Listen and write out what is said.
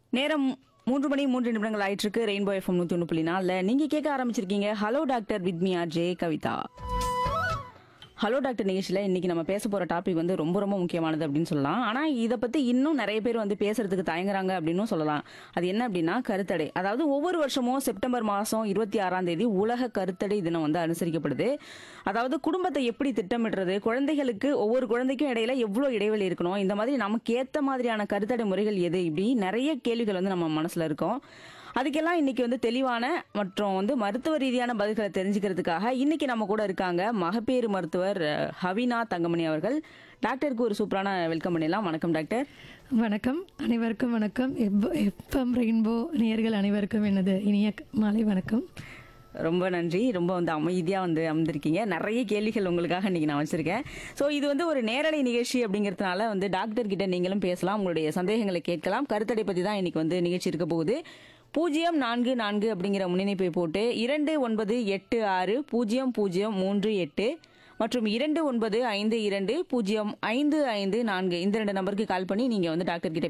நேரம் மூன்று மணி மூன்று நிமிடங்கள் ஆயிட்டு இருக்கு ரெயின்போ எஃப்எம் நூத்தி ஒன்று புள்ளி நாலுல நீங்க கேட்க ஆரம்பிச்சிருக்கீங்க hello doctor with me R J Kavitha hello doctor நிகழ்ச்சியில் இன்னைக்கு நம்ம பேச போற டாபிக் வந்து ரொம்ப ரொம்ப முக்கியமானது அப்படின்னு சொல்லலாம் ஆனா இதை பத்தி இன்னும் நிறைய பேர் வந்து பேசுறதுக்கு தயங்குறாங்க அப்படின்னு சொல்லலாம் அது என்ன அப்படின்னா கருத்தடை அதாவது ஒவ்வொரு வருஷமும் செப்டம்பர் மாதம் இருபத்தி ஆறாம் தேதி உலக கருத்தடை தினம் வந்து அனுசரிக்கப்படுது அதாவது குடும்பத்தை எப்படி திட்டமிடுறது குழந்தைகளுக்கு ஒவ்வொரு குழந்தைக்கும் இடையில எவ்வளோ இடைவெளி இருக்கணும் இந்த மாதிரி நமக்கு ஏத்த மாதிரியான கருத்தடை முறைகள் எது இப்படி நிறைய கேள்விகள் வந்து நம்ம மனசுல இருக்கும் அதுக்கெல்லாம் இன்னைக்கு வந்து தெளிவான மற்றும் வந்து மருத்துவ ரீதியான பதில்களை தெரிஞ்சுக்கிறதுக்காக இன்னைக்கு நம்ம கூட இருக்காங்க மகப்பேறு மருத்துவர் அஹ், ஹவினா தங்கமணி அவர்கள் டாக்டருக்கு ஒரு சூப்பரான வெல்கம் பண்ணிடலாம் வணக்கம் டாக்டர் வணக்கம் அனைவருக்கும் வணக்கம் எப் எஃப்எம் ரெயின்போ நேயர்கள் அனைவருக்கும் எனது இனிய மாலை வணக்கம் ரொம்ப நன்றி ரொம்ப வந்து அமைதியாக வந்து அமர்ந்திருக்கீங்க நிறைய கேள்விகள் உங்களுக்காக இன்னைக்கு நான் வச்சிருக்கேன் ஸோ இது வந்து ஒரு நேரலை நிகழ்ச்சி அப்படிங்கிறதுனால வந்து டாக்டர் கிட்ட நீங்களும் பேசலாம் உங்களுடைய சந்தேகங்களை கேட்கலாம் கருத்தடை பற்றி தான் இன்னைக்கு வந்து நிகழ்ச்சி இருக்க போகுது பூஜ்ஜியம் நான்கு நான்கு அப்படிங்கிற முன்னிணைப்பை போட்டு இரண்டு ஒன்பது எட்டு ஆறு பூஜ்ஜியம் பூஜ்ஜியம் மூன்று எட்டு மற்றும் இரண்டு ஒன்பது ஐந்து இரண்டு பூஜ்ஜியம் ஐந்து ஐந்து நான்கு இந்த ரெண்டு நம்பருக்கு கால் பண்ணி நீங்கள் வந்து டாக்டர் கிட்ட